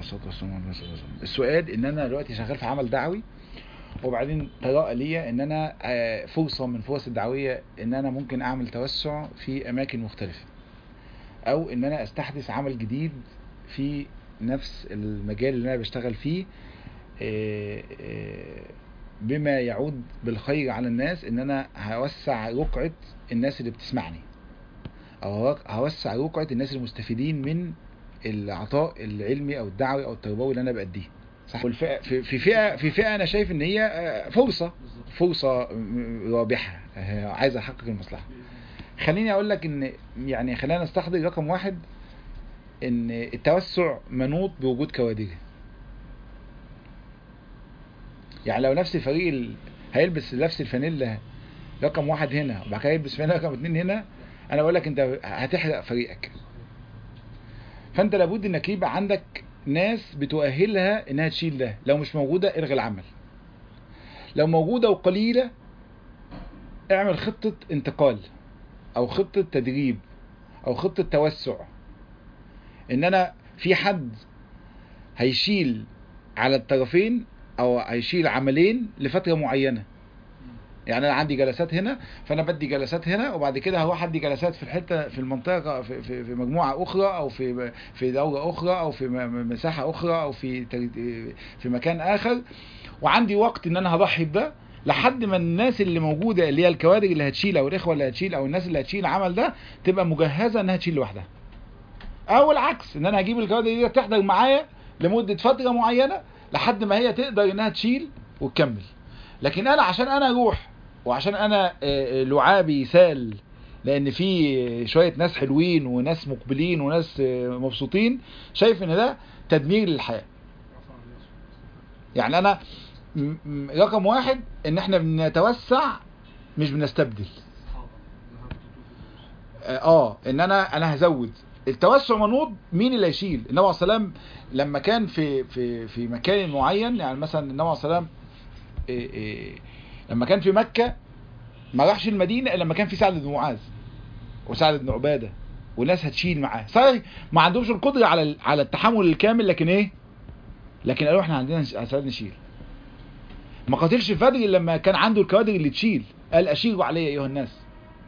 والصلاه والسلام على رسول الله السؤال ان انا دلوقتي شغال في عمل دعوي وبعدين تراءى لي ان انا آه، فرصه من فرص الدعويه ان انا ممكن اعمل توسع في اماكن مختلفه او ان انا استحدث عمل جديد في نفس المجال اللي انا بشتغل فيه آه، آه، بما يعود بالخير على الناس ان انا هوسع رقعة الناس اللي بتسمعني او هو- هوسع رقعة الناس المستفيدين من العطاء العلمي او الدعوي او التربوي اللي انا بأديه صح والفئة في في فئة في فئة انا شايف ان هي آه، فرصة فرصة م- رابحة آه، عايز احقق المصلحة خليني اقول لك ان يعني خلينا نستحضر رقم واحد ان التوسع منوط بوجود كوادر يعني لو نفس الفريق ال... هيلبس نفس الفانيلا رقم واحد هنا وبعد كده يلبس فانيلا رقم اتنين هنا انا بقول لك انت هتحرق فريقك فانت لابد انك يبقى عندك ناس بتؤهلها انها تشيل ده لو مش موجودة الغي العمل لو موجودة وقليلة اعمل خطة انتقال او خطة تدريب او خطة توسع ان انا في حد هيشيل على الطرفين او هيشيل عملين لفترة معينة يعني انا عندي جلسات هنا فانا بدي جلسات هنا وبعد كده هروح ادي جلسات في الحته في المنطقه في, في, في مجموعه اخرى او في في دوره اخرى او في م- م- مساحه اخرى او في تر- في مكان اخر وعندي وقت ان انا هضحي بده لحد ما الناس اللي موجوده اللي هي الكوادر اللي هتشيل او الاخوه اللي هتشيل او الناس اللي هتشيل العمل ده تبقى مجهزه انها تشيل لوحدها او العكس ان انا هجيب الكوادر دي تحضر معايا لمده فتره معينه لحد ما هي تقدر انها تشيل وتكمل لكن انا عشان انا اروح وعشان انا آه، آه، لعابي سال لان في شويه ناس حلوين وناس مقبلين وناس آه، مبسوطين شايف ان ده تدمير للحياه يعني انا م- م- رقم واحد ان احنا بنتوسع مش بنستبدل اه آه، ان انا انا هزود التوسع منوط مين اللي هيشيل النبي عليه الصلاه والسلام لما كان في في في مكان معين يعني مثلا النبي عليه الصلاه والسلام إيه إيه لما كان في مكة ما راحش المدينة الا لما كان في سعد بن معاذ وسعد بن عبادة وناس هتشيل معاه صحيح ما عندهمش القدرة على ال- على التحمل الكامل لكن ايه لكن قالوا احنا عندنا اساد نشيل ما قاتلش الفجر الا لما كان عنده الكوادر اللي تشيل قال اشيروا علي ايها الناس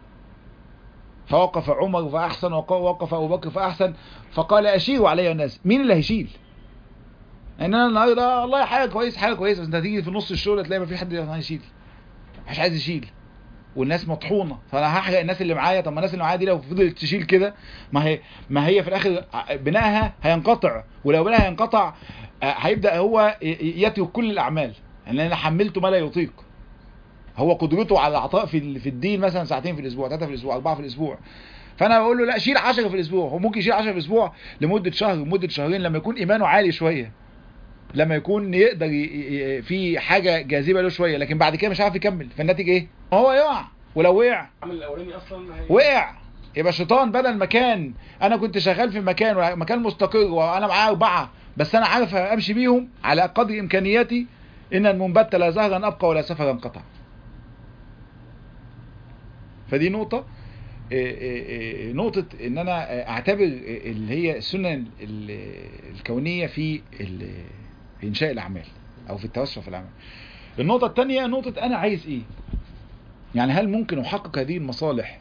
فوقف عمر فاحسن وق- ووقف ابو بكر فاحسن فقال اشيروا علي ايها الناس مين اللي هيشيل ان انا النهارده والله حاجه كويس حاجه كويسه بس انت هتيجي في نص الشغل تلاقي ما في حد هيشيل مش عايز يشيل والناس مطحونه فانا هحرق الناس اللي معايا طب ما الناس اللي معايا دي لو فضلت تشيل كده ما هي ما هي في الاخر بنائها هينقطع ولو بنائها هينقطع آه، هيبدا هو ي- ي- يترك كل الاعمال ان انا حملته ما لا يطيق هو قدرته على العطاء في ال- في الدين مثلا ساعتين في الاسبوع ثلاثه في الاسبوع اربعه في الاسبوع فانا بقول له لا شيل 10 في الاسبوع هو ممكن يشيل 10 في الاسبوع لمده شهر لمده شهرين لما يكون ايمانه عالي شويه لما يكون يقدر ي... ي... في حاجه جاذبه له شويه لكن بعد كده مش عارف يكمل فالناتج ايه هو يقع ولو وقع العمل الاولاني اصلا هي- وقع يبقى الشيطان بدل ما كان انا كنت شغال في مكان مكان مستقر وانا معايا اربعه بس انا عارف امشي بيهم على قدر امكانياتي ان المنبت لا زهرا ابقى ولا سفرا قطع فدي نقطه إيه إيه إيه نقطة ان انا اعتبر اللي هي السنة ال- الكونية في ال- في انشاء الاعمال او في التوسع في الاعمال النقطة الثانية نقطة انا عايز ايه يعني هل ممكن احقق هذه المصالح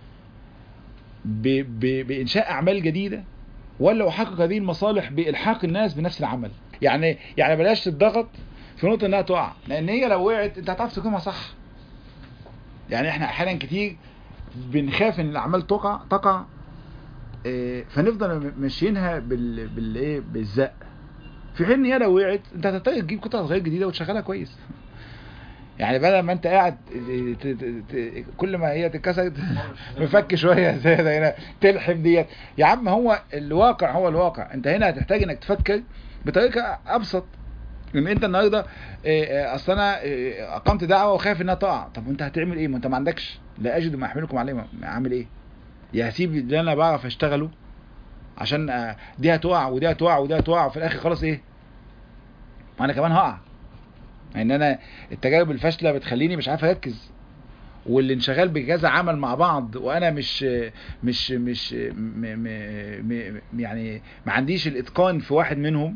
ب ب بانشاء اعمال جديدة ولا احقق هذه المصالح بالحاق الناس بنفس العمل يعني يعني بلاش تضغط في نقطة انها تقع لان هي لو وقعت انت هتعرف تقيمها صح يعني احنا احيانا كتير بنخاف ان الاعمال تقع تقع إيه، فنفضل ماشيينها بال بالايه بالزق في حين ان هي لو وقعت انت هتضطر تجيب قطعه صغيره جديده وتشغلها كويس يعني بدل ما انت قاعد ت- ت- ت- كل ما هي تتكسر مفك شويه زياده هنا تلحم ديت يا عم هو الواقع هو الواقع انت هنا هتحتاج انك تفكر بطريقه ابسط ان انت النهارده إيه، إيه، اصل انا إيه، اقمت دعوه وخايف انها تقع طب وانت هتعمل ايه ما انت ما عندكش لا اجد ما احملكم عليه ما- اعمل ايه يا هسيب اللي انا بعرف اشتغله عشان آه، دي هتقع ودي هتقع ودي هتقع وفي الاخر خلاص ايه ما انا كمان هقع ان انا التجارب الفاشله بتخليني مش عارف اركز واللي انشغال بكذا عمل مع بعض وانا مش مش مش م م م يعني ما عنديش الاتقان في واحد منهم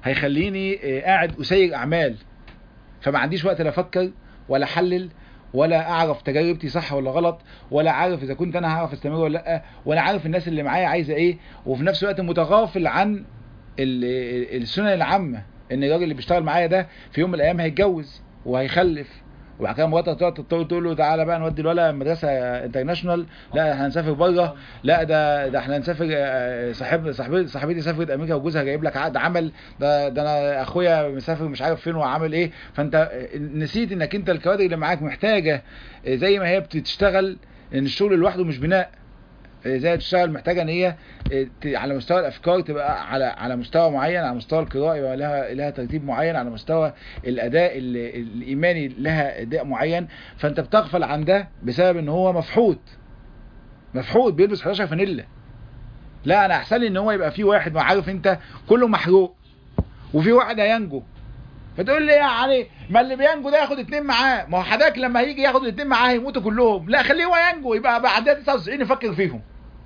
هيخليني آه، قاعد اسير اعمال فما عنديش وقت لا افكر ولا احلل ولا اعرف تجربتي صح ولا غلط ولا عارف اذا كنت انا هعرف استمر ولا لا ولا عارف الناس اللي معايا عايزه ايه وفي نفس الوقت متغافل عن ال- ال- السنن العامه ان الراجل اللي بيشتغل معايا ده في يوم من الايام هيتجوز وهيخلف وبعد كده مراته تقعد تقول تقول له تعالى بقى نودي الولد مدرسه انترناشونال لا احنا هنسافر بره لا ده ده احنا هنسافر آه، صاحب صاحبتي صاحبتي سافرت امريكا وجوزها جايب لك عقد عمل ده ده انا اخويا مسافر مش عارف فين وعامل ايه فانت آه، نسيت انك انت الكوادر اللي معاك محتاجه آه، زي ما هي بتشتغل ان الشغل لوحده مش بناء آه، زي ما بتشتغل محتاجه ان هي آه، ت- على مستوى الافكار تبقى على على مستوى معين على مستوى القراءه يبقى لها لها ترتيب معين على مستوى الاداء ال- الايماني لها اداء معين فانت بتغفل عن ده بسبب ان هو مفحوط مفحوط بيلبس 11 فانيلا لا انا احسن لي ان هو يبقى في واحد ما عارف انت كله محروق وفي واحد هينجو فتقول لي يعني ما اللي بينجو ده ياخد اتنين معاه ما هو حضرتك لما هيجي ياخد الاتنين معاه هيموتوا كلهم لا خليه هو ينجو يبقى بعدها 99 يفكر فيهم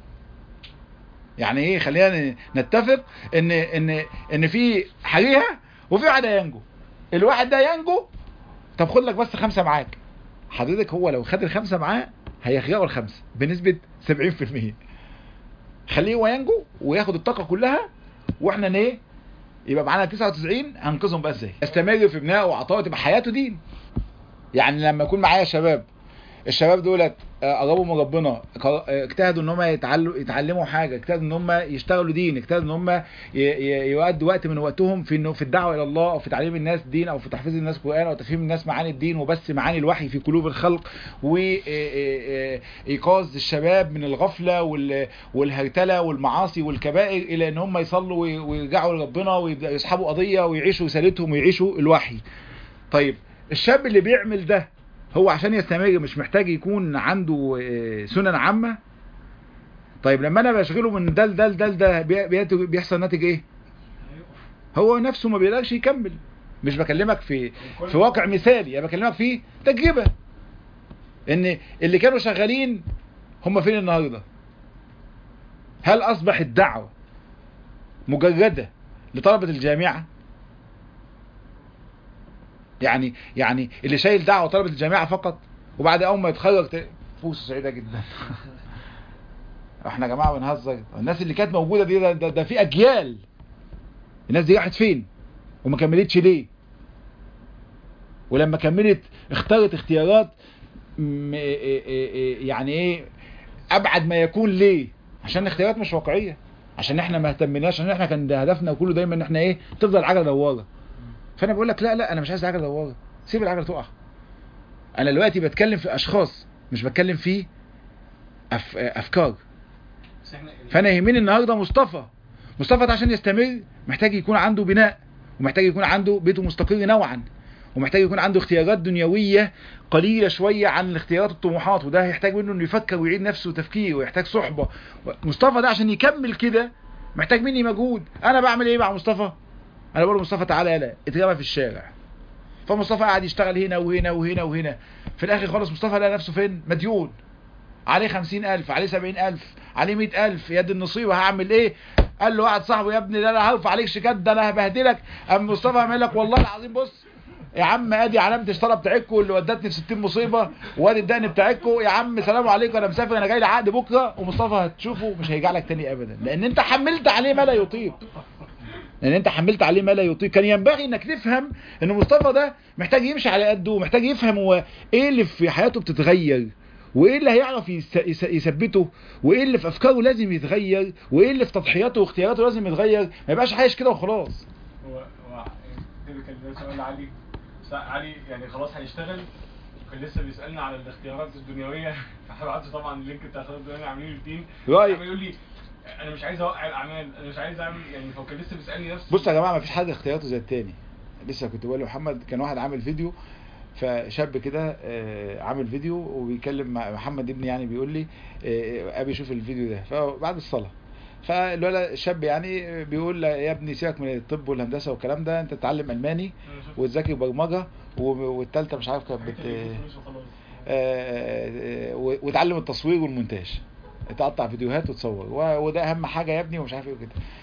يعني ايه خلينا نتفق ان ان ان في حريقه وفي واحد هينجو الواحد ده ينجو طب خد لك بس خمسه معاك حضرتك هو لو خد الخمسه معاه هيخرقوا الخمسه بنسبه 70% خليه هو ينجو وياخد الطاقه كلها واحنا ايه يبقى معانا 99 هنقذهم بقى ازاي استمر في بنائه وعطائه تبقى حياته دين يعني لما يكون معايا شباب الشباب دولت آه، قربوا من ربنا قر- آه، اجتهدوا ان هم يتعلموا يتعلموا حاجه اجتهدوا ان هم يشتغلوا دين اجتهدوا ان هم ي- ي- يؤدوا وقت من وقتهم في انه في الدعوه الى الله او في تعليم الناس دين او في تحفيظ الناس قران او تفهيم الناس معاني الدين وبس معاني الوحي في قلوب الخلق وايقاظ الشباب من الغفله وال- والهرتله والمعاصي والكبائر الى ان هم يصلوا وي- ويرجعوا لربنا ويبداوا يسحبوا قضيه ويعيشوا رسالتهم ويعيشوا الوحي طيب الشاب اللي بيعمل ده هو عشان يستمر مش محتاج يكون عنده آه، سنن عامة طيب لما انا بشغله من ده لده لده لده بي- بيت- بيحصل ناتج ايه هو نفسه ما بيقدرش يكمل مش بكلمك في في واقع مثالي انا بكلمك في تجربة ان اللي كانوا شغالين هم فين النهاردة هل اصبح الدعوة مجردة لطلبة الجامعة يعني يعني اللي شايل دعوه طلبه الجامعه فقط وبعد اول ما يتخرج ت- فلوس سعيده جدا احنا يا جماعه بنهزر الناس اللي كانت موجوده دي ده, ده, ده في اجيال الناس دي راحت فين وما كملتش ليه ولما كملت اختارت اختيارات م- إيه إيه إيه يعني ايه ابعد ما يكون ليه عشان اختيارات مش واقعيه عشان احنا ما اهتمناش عشان احنا كان ده هدفنا كله دايما ان احنا ايه تفضل العجله دواره فانا بقول لك لا لا انا مش عايز العجله دواره سيب العجله تقع انا دلوقتي بتكلم في اشخاص مش بتكلم في أف... افكار بس احنا فانا يهمني النهارده مصطفى مصطفى ده عشان يستمر محتاج يكون عنده بناء ومحتاج يكون عنده بيته مستقر نوعا ومحتاج يكون عنده اختيارات دنيويه قليله شويه عن الاختيارات الطموحات وده هيحتاج منه انه يفكر ويعيد نفسه تفكير ويحتاج صحبه مصطفى ده عشان يكمل كده محتاج مني مجهود انا بعمل ايه مع مصطفى انا بقول له مصطفى تعالى يلا اترمى في الشارع فمصطفى قاعد يشتغل هنا وهنا وهنا وهنا في الاخر خالص مصطفى لقى نفسه فين مديون عليه خمسين ألف عليه سبعين ألف عليه مئة ألف يد النصيبة هعمل إيه قال له واحد صاحبه يا ابني ده أنا هرفع عليك شيكات ده أنا هبهدلك أم مصطفى عمل لك والله العظيم بص يا عم ادي علامة الشطارة بتاعتكم اللي ودتني في 60 مصيبة وادي الدقن بتاعتكم يا عم سلام عليكم انا مسافر انا جاي لي عقد بكره ومصطفى هتشوفه مش هيرجع لك تاني ابدا لان انت حملت عليه ما لا يطيق لان انت حملت عليه ما لا يطيق كان ينبغي انك تفهم ان مصطفى ده محتاج يمشي على قده ومحتاج يفهم هو ايه اللي في حياته بتتغير وايه اللي هيعرف يس- يس- يثبته وايه اللي في افكاره لازم يتغير وايه اللي في تضحياته واختياراته لازم يتغير ما يبقاش عايش كده وخلاص هو هو ده كان ده سؤال علي س- علي يعني خلاص هيشتغل كان لسه بيسالنا على الاختيارات الدنيويه فبعت طبعا اللينك بتاع الاختيارات الدنيويه عاملين التيم رأي. عمال يقول لي انا مش عايز اوقع الاعمال انا مش عايز اعمل يعني هو كان لسه بيسالني نفس بص يا جماعه ما فيش حد اختياراته زي التاني لسه كنت بقول لمحمد كان واحد عامل فيديو فشاب كده آه، عامل فيديو وبيكلم مع محمد ابني يعني بيقول لي آه، ابي شوف الفيديو ده فبعد الصلاه فالولد الشاب يعني بيقول له يا ابني سيبك من الطب والهندسه والكلام ده انت تتعلم الماني أنا شفت- وتذاكر برمجه و- والتالتة مش عارف كانت حاجات بت... اللي يجيب فلوس وخلاص. آه، آه، و- وتعلم التصوير والمونتاج تقطع فيديوهات وتصور و- وده اهم حاجه يا ابني ومش عارف ايه وكده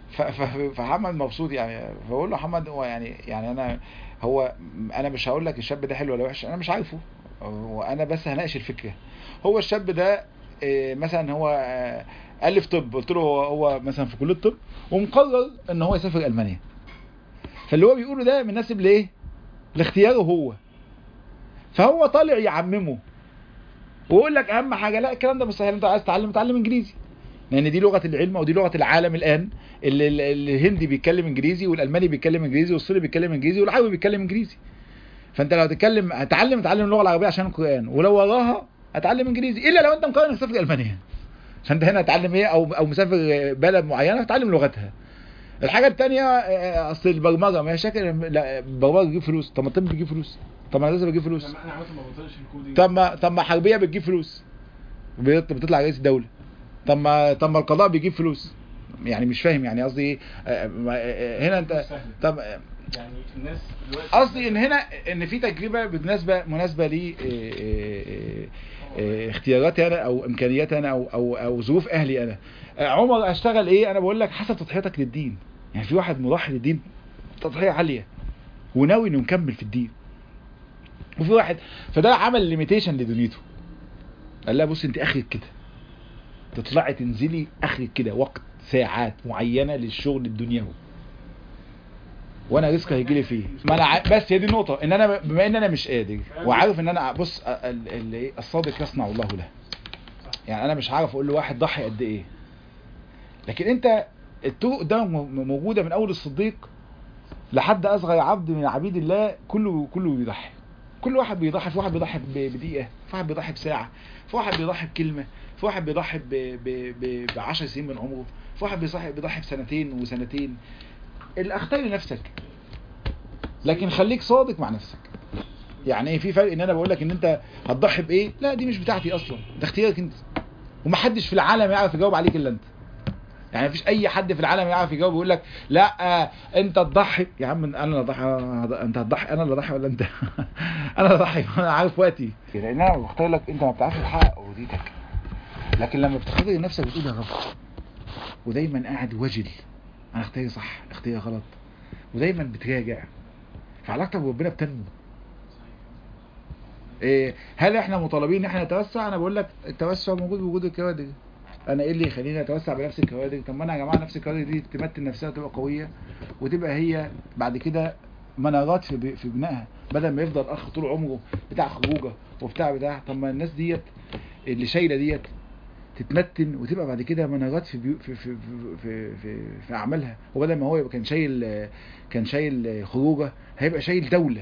ف- ف- فحمد مبسوط يعني فبقول له محمد هو يعني يعني انا هو انا مش هقول لك الشاب ده حلو ولا وحش انا مش عارفه وانا بس هناقش الفكره هو الشاب ده إيه، مثلا هو آه، الف طب قلت له هو, هو مثلا في كليه الطب ومقرر ان هو يسافر المانيا فاللي هو بيقوله ده مناسب لايه لاختياره هو فهو طالع يعممه ويقول لك اهم حاجه لا الكلام ده مستحيل انت عايز تتعلم اتعلم انجليزي لان دي لغه العلم ودي لغه العالم الان اللي اللي- اللي الهندي بيتكلم انجليزي والالماني بيتكلم انجليزي والصيني بيتكلم انجليزي والعربي بيتكلم انجليزي فانت لو هتتكلم هتعلم اتعلم اللغه العربيه عشان القران ولو وراها هتعلم انجليزي الا لو انت مقرر انك تسافر المانيا فانت هنا هتعلم ايه او او مسافر بلد معينه هتعلم لغتها الحاجه الثانيه اصل البرمجه ما هي شكل لا البرمجه بتجيب فلوس طب ما الطب بيجيب فلوس طب ما لازم بيجيب فلوس لما احنا عامه ما بطلش الكودينج طب ما طب ما حربيه بتجيب فلوس بيط- بتطلع رئيس دوله طب ما طب ما القضاء بيجيب فلوس يعني مش فاهم يعني قصدي ايه آه، ما- آه، هنا انت سهل. طب آه، يعني الناس دلوقتي قصدي ان هنا ان في تجربه بالنسبه مناسبه لي اختياراتي انا او امكانياتي انا او او او ظروف اهلي انا آه، عمر اشتغل ايه انا بقول لك حسب تضحيتك للدين يعني في واحد مضحي للدين تضحيه عاليه وناوي انه يكمل في الدين وفي واحد فده عمل ليميتيشن لدنيته قال لها بص انت اخرك كده تطلعي تنزلي اخرك كده وقت ساعات معينه للشغل الدنيوي وانا رزق هيجي لي فيه ما انا ع- بس هي دي النقطه ان انا بما ان انا مش قادر وعارف ان انا بص ال- ال- ال- الصادق يصنع الله له يعني انا مش عارف اقول لواحد ضحي قد ايه لكن انت الطرق قدامك م- موجوده من اول الصديق لحد اصغر عبد من عبيد الله كله كله بيضحي كل واحد بيضحي في واحد بيضحي ب- بدقيقه في واحد بيضحي بساعه في واحد بيضحي بكلمه في واحد بيضحي ب ب ب ب 10 سنين من عمره في واحد بيضحي بيضحي بسنتين وسنتين اللي اختار لنفسك لكن خليك صادق مع نفسك يعني ايه في فرق ان انا بقول لك ان انت هتضحي بايه لا دي مش بتاعتي اصلا ده اختيارك انت ومحدش في العالم يعرف يجاوب عليك الا انت يعني مفيش اي حد في العالم يعرف يجاوب ويقول لك لا آه انت تضحي يا عم انا اللي اضحي انت هتضحي انا اللي اضحي ولا انت انا اللي اضحي انا عارف وقتي لان انا بختار لك انت ما بتعرفش تحقق ارادتك لكن لما بتختار لنفسك بتقول يا رب ودايما قاعد وجل انا اختياري صح اختياري غلط ودايما بتراجع فعلاقتك بربنا بتنمو إيه هل احنا مطالبين ان احنا نتوسع انا بقول لك التوسع موجود بوجود الكوادر انا ايه اللي يخليني اتوسع بنفس الكوادر طب ما انا يا جماعه نفس الكوادر دي تمتن نفسها تبقى قويه وتبقى هي بعد كده منارات في ب- في بنائها بدل ما يفضل اخ طول عمره بتاع خروجه وبتاع بتاع طب ما الناس ديت اللي شايله ديت تتمتن وتبقى بعد كده منارات في بيو في في في في, في, في اعمالها وبدل ما هو يبقى كان شايل كان شايل خروجه هيبقى شايل دوله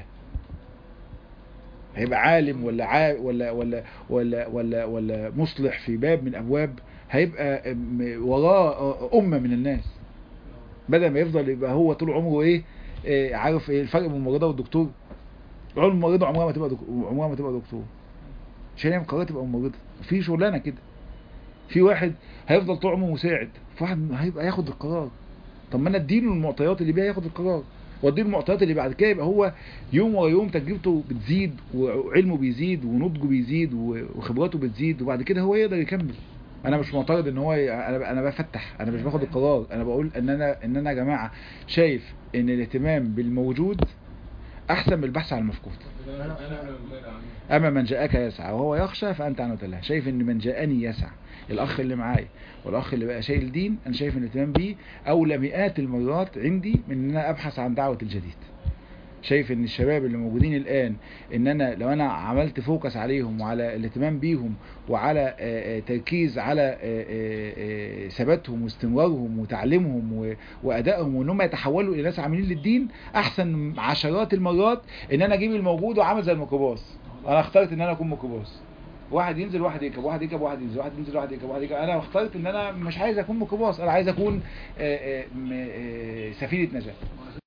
هيبقى عالم ولا عا ولا ولا ولا ولا ولا مصلح في باب من ابواب هيبقى م- وراه امه من الناس بدل ما يفضل يبقى هو طول عمره ايه, إيه عارف ايه الفرق بين الممرضه والدكتور عمر الممرضه عمرها ما تبقى دك... عمرها ما تبقى دكتور عشان هي مقرره تبقى ممرضه في شغلانه كده في واحد هيفضل طول عمره مساعد في واحد هيبقى ياخد القرار طب ما انا اديله المعطيات اللي بيها ياخد القرار واديله المعطيات اللي بعد كده يبقى هو يوم ورا يوم تجربته بتزيد وعلمه بيزيد ونضجه بيزيد وخبراته بتزيد وبعد كده هو يقدر يكمل انا مش معترض ان هو ي... انا انا بفتح انا مش باخد القرار انا بقول ان انا ان انا يا جماعه شايف ان الاهتمام بالموجود احسن من البحث عن المفقود انا انا من اما من جاءك يسعى وهو يخشى فانت عنه تلهى شايف ان من جاءني يسعى الاخ اللي معايا والاخ اللي بقى شايل دين انا شايف ان الاهتمام بيه اولى مئات المرات عندي من ان انا ابحث عن دعوه الجديد شايف ان الشباب اللي موجودين الان ان انا لو انا عملت فوكس عليهم وعلى الاهتمام بيهم وعلى آه، آه، تركيز على آه، آه، آه، ثباتهم واستمرارهم وتعليمهم و- وادائهم وان هم يتحولوا الى ناس عاملين للدين احسن عشرات المرات ان انا اجيب الموجود وعامل زي الميكروباص انا اخترت ان انا اكون ميكروباص واحد ينزل واحد يركب واحد يركب واحد ينزل واحد ينزل واحد يركب واحد يركب انا اخترت ان انا مش عايز اكون ميكروباص انا عايز اكون آه، آه، م- آه، سفينه نجاه